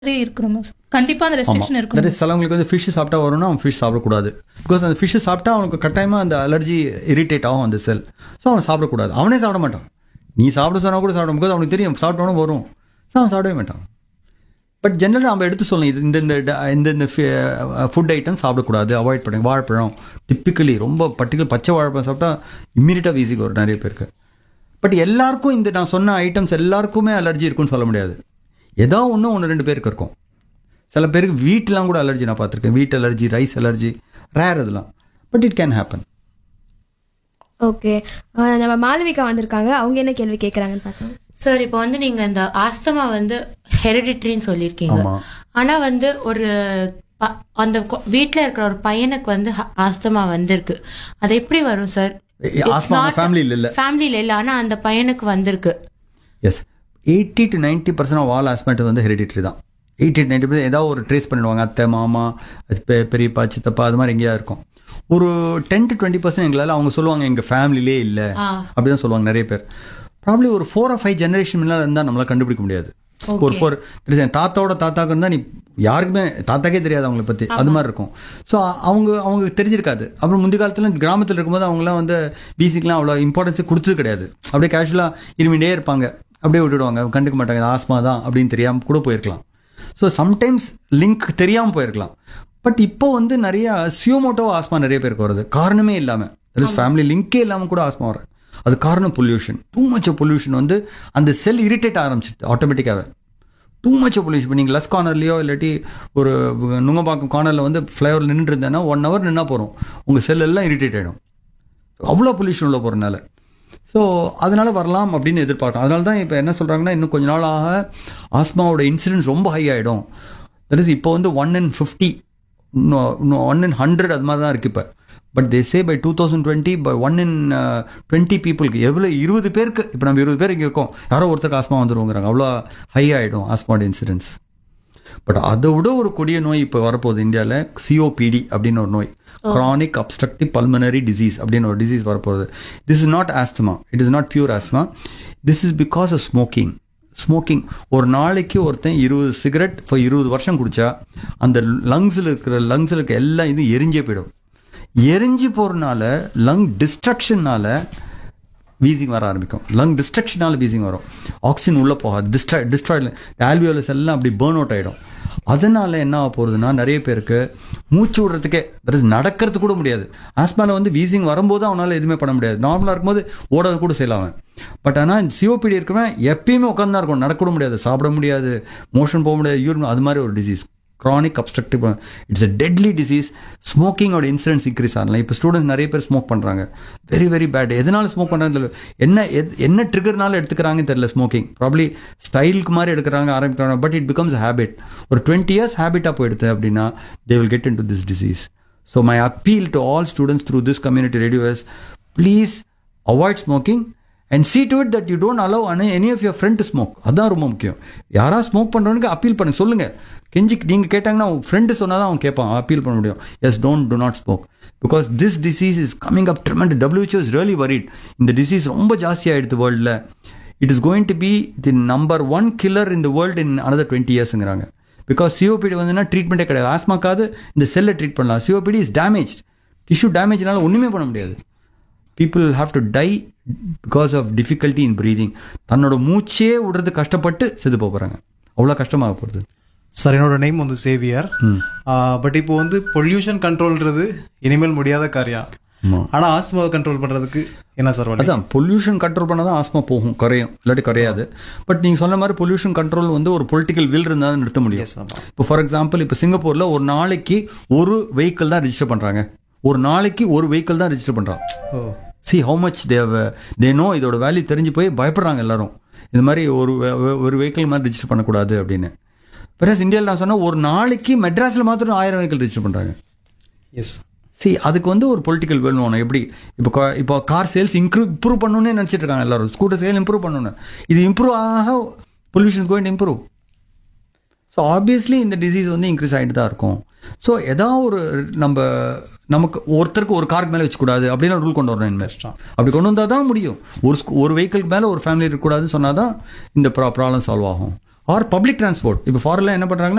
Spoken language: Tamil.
இருக்கணும் கண்டிப்பா அந்த ரெஸ்ட்ரிக்ஷன் தட் இருக்கணும் இஸ் சிலவங்களுக்கு வந்து ஃபிஷ் சாப்பிட்டா வரும்னா அவன் ஃபிஷ் சாப்பிடக்கூடாது பிகாஸ் அந்த ஃபிஷ் சாப்பிட்டா அவனுக்கு கட்டாயமா அந்த அலர்ஜி இரிட்டேட் ஆகும் அந்த செல் ஸோ அவன் சாப்பிடக்கூடாது அவனே சாப்பிட மாட்டான் நீ சாப்பிட சொன்னா கூட சாப்பிட பிகாஸ் அவனுக்கு தெரியும் சாப்பிட்டவனும் வரும் ஸோ அவன் சாப்பிடவே மாட்டான் பட் ஜென்ரலாக நம்ம எடுத்து சொல்லணும் இது இந்த இந்த ட- இந்த இந்த ஃபுட் ஐட்டம் சாப்பிடக்கூடாது அவாய்ட் பண்ணுங்க வாழைப்பழம் டிப்பிக்கலி ரொம்ப பர்டிகுலர் பச்சை வாழைப்பழம் சாப்பிட்டா இம்மீடியட்டாக வீசிக்கு வரும் நிறைய பேருக்கு பட் எல்லாருக்கும் இந்த நான் சொன்ன ஐட்டம்ஸ் எல்லாருக்குமே அலர்ஜி இருக்குன்னு சொல்ல முடியாது ஏதோ ஒன்று ஒன்று ரெண்டு பேருக்கு இருக்கும் சில பேருக்கு வீட்டெலாம் கூட அலர்ஜி நான் பார்த்துருக்கேன் wheat allergy rice allergy rare இதெல்லாம் but it can happen okay நம்ம மாளவிகா வந்திருக்காங்க அவங்க என்ன கேள்வி கேட்குறாங்கன்னு பார்க்கலாம் சார் இப்போ வந்து நீங்க இந்த ஆஸ்தமா வந்து ஹெரிடிட்ரின்னு சொல்லியிருக்கீங்க ஆமா. ஆனா வந்து ஒரு ப- அந்த கொ- வீட்ல இருக்கிற ஒரு பையனுக்கு வந்து ஹ- ஆஸ்தமா வந்திருக்கு அது எப்படி வரும் சார் ஆஸ்மா ஃபேமிலியில் இல்லை ஃபேமிலியில இல்ல ஆனா அந்த பையனுக்கு வந்திருக்கு yes eighty to ninety percent of all ஆஸ்மெண்ட் வந்து ஹெரிடிட்ரி தான் எயிட்டி டு நைன்ட்டி பர்சன்ட் ஏதாவது ஒரு ட்ரேஸ் பண்ணிடுவாங்க அத்தை மாமா பெ- பெரியப்பா சித்தப்பா அது மாதிரி எங்கேயா இருக்கும் ஒரு டென் டு டுவெண்ட்டி பர்சன்ட் எங்களால் அவங்க சொல்லுவாங்க எங்கள் ஃபேமிலிலே இல்லை ஆ. அப்படிதான் சொல்லுவாங்க நிறைய பேர் ப்ராப்ளி ஒரு ஃபோர் ஆர் ஃபைவ் ஜெனரேஷன் முன்னால் இருந்தால் நம்மளால் கண்டுபிடிக்க முடியாது ஒரு ஃபோர் தாத்தாவோட தாத்தாக்கு இருந்தால் நீ யாருக்குமே தாத்தாக்கே தெரியாது அவங்கள பற்றி அது மாதிரி இருக்கும் ஸோ அவங்க அவங்களுக்கு தெரிஞ்சிருக்காது அப்புறம் முந்தைய காலத்தில் கிராமத்தில் இருக்கும்போது அவங்களாம் வந்து பிசிக்கெலாம் அவ்வளோ இம்பார்ட்டன்ஸ் கொடுத்தது கிடையாது அப்படியே கேஷுவலாக இருமிட்டே இருப்பாங்க அப்படியே விட்டுடுவாங்க கண்டுக்க மாட்டாங்க இது ஆஸ்மா தான் அப்படின்னு தெரியாமல் கூட போயிருக்கலாம் ஸோ சம்டைம்ஸ் லிங்க் தெரியாமல் போயிருக்கலாம் பட் இப்போ வந்து நிறைய சியோமோட்டோ ஆஸ்மா நிறைய பேருக்கு வருது காரணமே இல்லாமல் ஃபேமிலி லிங்கே இல்லாமல் கூட ஆஸ்மா வரும் அது காரணம் பொல்யூஷன் டூ மச் பொல்யூஷன் வந்து அந்த செல் இரிட்டேட் ஆரம்பிச்சிட்டு ஆட்டோமேட்டிக்காகவே டூ மச் பொல்யூஷன் இப்போ நீங்கள் லஸ் கார்னர்லையோ இல்லாட்டி ஒரு நுங்கம்பாக்கம் கார்னரில் வந்து ஃப்ளைவர் நின்றுட்டு இருந்தேன்னா ஒன் ஹவர் நின்னா போகிறோம் உங்கள் செல் எல்லாம் இரிட்டேட் ஆகிடும் அவ்வளோ பொல்யூஷன் உள்ள போகிறனால ஸோ அதனால வரலாம் அப்படின்னு எதிர்பார்க்கலாம் அதனால தான் இப்போ என்ன சொல்கிறாங்கன்னா இன்னும் கொஞ்ச நாள் ஆக ஆஸ்மாவோட இன்சிடென்ஸ் ரொம்ப ஹை ஆகிடும் தட் இஸ் இப்போ வந்து ஒன் இன் ஃபிஃப்டி இன்னும் ஒன் இன் ஹண்ட்ரட் அது மாதிரி தான் இருக்குது இப்போ but they say by two thousand twenty by one in twenty பீப்புளுக்கு எவ்வளோ இருபது பேருக்கு இப்போ நம்ம இருபது பேர் இங்கே இருக்கோம் யாரோ ஒருத்தருக்கு ஆஸ்மா வந்துருவோங்கிறாங்க அவ்வளோ ஹை ஆகிடும் ஆஸ்மாவோட இன்சிடென்ஸ் பட் அதை விட ஒரு கொடிய நோய் இப்போ வரப்போகுது இந்தியாவில் சிஓபிடி அப்படின்னு ஒரு நோய் chronic obstructive pulmonary disease அப்படின்னு ஒரு டிசீஸ் வரப்போகுது this is not asthma it is not pure asthma this is because of smoking smoking ஒரு நாளைக்கு ஒருத்தன் இருபது சிகரெட் இப்போ இருபது வருஷம் குடிச்சா அந்த லங்ஸில் இருக்கிற லங்ஸில் இருக்க எல்லா இதுவும் எரிஞ்சே போயிடும் எரிஞ்சு போகிறனால லங் டிஸ்ட்ரக்ஷன்னால வீசிங் வர ஆரம்பிக்கும் லங் டிஸ்ட்ரக்ஷனால வீசிங் வரும் ஆக்சிஜன் உள்ளே போகாது டிஸ்ட்ராய் டிஸ்ட்ராய் ஆல்வியோலஸ் எல்லாம் அப்படி பேர்ன் அவுட் ஆகிடும் அதனால என்ன ஆக போகுதுன்னா நிறைய பேருக்கு மூச்சு விடுறதுக்கே that is நடக்கிறது கூட முடியாது ஆஸ்மால வந்து வீசிங் வரும்போது அவனால எதுவுமே பண்ண முடியாது நார்மலாக இருக்கும்போது ஓடாது கூட செய்யலாம் அவன் பட் ஆனால் சிஓபிடி இருக்கவன் எப்பயுமே உட்காந்து தான் இருக்கும் நடக்க கூட முடியாது சாப்பிட முடியாது மோஷன் போக முடியாது யூரின் அது மாதிரி ஒரு disease chronic obstructive it's a deadly disease ஸ்மோக்கிங்கோட இன்சிடென்ஸ் இன்க்ரீஸ் ஆகலாம் இப்போ ஸ்டூடெண்ட்ஸ் நிறைய பேர் ஸ்மோக் பண்ணுறாங்க வெரி வெரி பேட் எதனால ஸ்மோக் பண்ணுறாங்க தெரியல என்ன எத்- என்ன ட்ரிகர்னால எடுத்துக்கிறாங்கன்னு தெரியல ஸ்மோக்கிங் ப்ராப்ளி ஸ்டைலுக்கு மாதிரி எடுக்கிறாங்க ஆரம்பிக்கிறாங்க பட் இட் பிகம்ஸ் ஹேபிட் ஒரு டுவெண்ட்டி இயர்ஸ் ஹேபிட்டாக போயிடுது அப்படின்னா they will get into this disease so my appeal to all students through this community radio is please avoid smoking and see to it that you don't allow any any of your friend to smoke அதான் ரொம்ப முக்கியம் யாரா ஸ்மோக் பண்ணுறவனுக்கு அப்பீல் பண்ணுங்க சொல்லுங்க கெஞ்சி நீங்கள் கேட்டாங்கன்னா உங்க ஃப்ரெண்டு சொன்னால் தான் அவன் கேட்பான் அப்பீல் பண்ண முடியும் yes don't do not smoke because this disease is coming up tremendous WHO is really worried இந்த டிசீஸ் ரொம்ப ஜாஸ்தி ஆயிடுது வேர்ல்டில் it is going to be the number one killer in the world in another twenty இயர்ஸுங்கிறாங்க பிகாஸ் சிஓபிடி வந்துன்னா ட்ரீட்மெண்ட்டே கிடையாது ஆஸ்மாக்காவது இந்த செல்லை ட்ரீட் பண்ணலாம் சிஓபிடி இஸ் டேமேஜ் டிஷ்யூ டேமேஜ்னால ஒன்றுமே பண்ண முடியாது people have to die because of difficulty in breathing தன்னோட மூச்சே விடுறது கஷ்டப்பட்டு செத்து போக போகிறாங்க அவ்வளோ கஷ்டமாக போகிறது சார் என்னோட நேம் வந்து சேவியர் பட் இப்போ வந்து பொல்யூஷன் கண்ட்ரோல்ன்றது இனிமேல் முடியாத காரியம் ஆமாம் ஆனா ஆஸ்மாவை கண்ட்ரோல் பண்றதுக்கு என்ன சார் வழி அதான் பொல்யூஷன் கண்ட்ரோல் பண்ணால் தான் ஆஸ்மா போகும் குறையும் இல்லாட்டி குறையாது பட் நீங்கள் சொன்ன மாதிரி பொல்யூஷன் கண்ட்ரோல் வந்து ஒரு பொலிட்டிக்கல் வில் இருந்தால் தான் நிறுத்த முடியும் Yes, ஆமா. இப்போ ஃபார் எக்ஸாம்பிள் இப்போ சிங்கப்பூரில் ஒரு நாளைக்கு ஒரு வெஹிக்கிள் தான் ரெஜிஸ்டர் பண்ணுறாங்க ஒரு நாளைக்கு ஒரு வெஹிக்கிள் தான் ரெஜிஸ்டர் பண்ணுறான் ஓ சி ஹவு மச் தேவ தே நோ இதோட வேல்யூ தெரிஞ்சு போய் பயப்படுறாங்க எல்லாரும் இந்த மாதிரி ஒரு வெ- வெ- ஒரு வெஹிக்கிள் மாதிரி ரெஜிஸ்டர் பண்ணக்கூடாது அப்படின்னு பிறகு இந்தியாவில் நான் சொன்னேன் ஒரு நாளைக்கு மெட்ராஸில் மாத்திரம் ஆயிரம் வெஹிக்கிள் ரெஜிஸ்டர் பண்ணுறாங்க எஸ் சி அதுக்கு வந்து ஒரு பொலிட்டிக்கல் வேணும் எப்படி இப்போ கா- இப்போ கார் சேல்ஸ் இம்ப்ரூவ் இம்ப்ரூவ் பண்ணணும்னு நினச்சிட்டு இருக்காங்க எல்லாரும் ஸ்கூட்டர் சேல் இம்ப்ரூவ் பண்ணணும் இது இம்ப்ரூவ் ஆக pollution going improve so obviously இந்த டிசீஸ் வந்து இன்க்ரீஸ் ஆகிட்டு தான் இருக்கும் ஸோ ஏதாவது ஒரு நம்ம நமக்கு ஒருத்தருக்கு ஒரு காருக்கு மேலே வச்சுக்கூடாது அப்படின்னு ரூல் கொண்டு வரணும் இனிமேல் கஷ்டம். அப்படி கொண்டு வந்தால் தான் முடியும் ஒரு ஸ்கூ- ஒரு வெஹிக்கிள் மேலே ஒரு ஃபேமிலி இருக்கக்கூடாதுன்னு சொன்னால் தான் இந்த ப்ரா ப்ராப்ளம் சால்வ் ஆகும் ஆர் பப்ளிக் டிரான்ஸ்போர்ட் இப்போ ஃபாரின்லாம் என்ன பண்ணுறாங்கன்னா